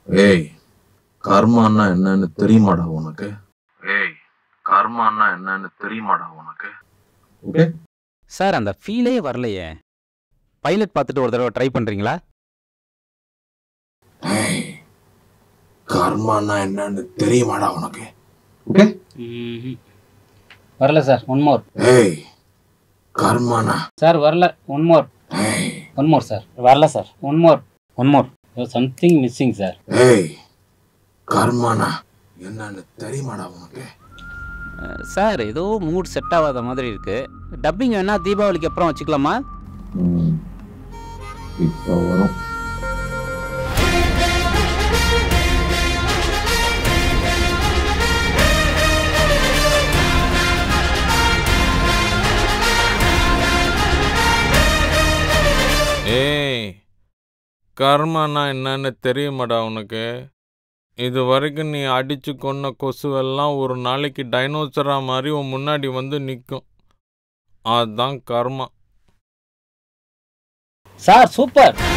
ஏய் கர்மான்னா என்னன்னு தெரியுமாடா உனக்கு ஏய் கர்மான்னா என்னன்னு தெரியுமாடா உனக்கு ஓகே சார் அந்த ஃபீலே வரலையே பைலட் பார்த்துட்டு ஒரு தடவை ட்ரை பண்ணுறீங்களா ஏய் கர்மான்னா என்னன்னு தெரியுமாடா உனக்கு ஓகே வரல சார் ஒன் மோர் ஏய் கர்மானா சார் வரல ஒன் மோர் ஏய் ஒன் மோர் சார் வரல sir one more one more something missing sir ஏய் கர்மானா என்னன்னு தெரியுமாடா உனக்கு அஹ், சார் ஏதோ மூட் செட் ஆகாத மாதிரி இருக்கு டப்பிங் வேணா தீபாவளிக்கு அப்புறம் வச்சுக்கலாமா இப்போ வரும் ஏய் கர்மானா என்னன்னு தெரியுமாடா உனக்கு இது வரைக்கும் நீ அடிச்சு கொன்ன கொசுவெல்லாம் ஒரு நாளைக்கு டைனோசரா மாதிரி உன் முன்னாடி வந்து நிற்கும் அதுதான் கர்மா சார் சூப்பர்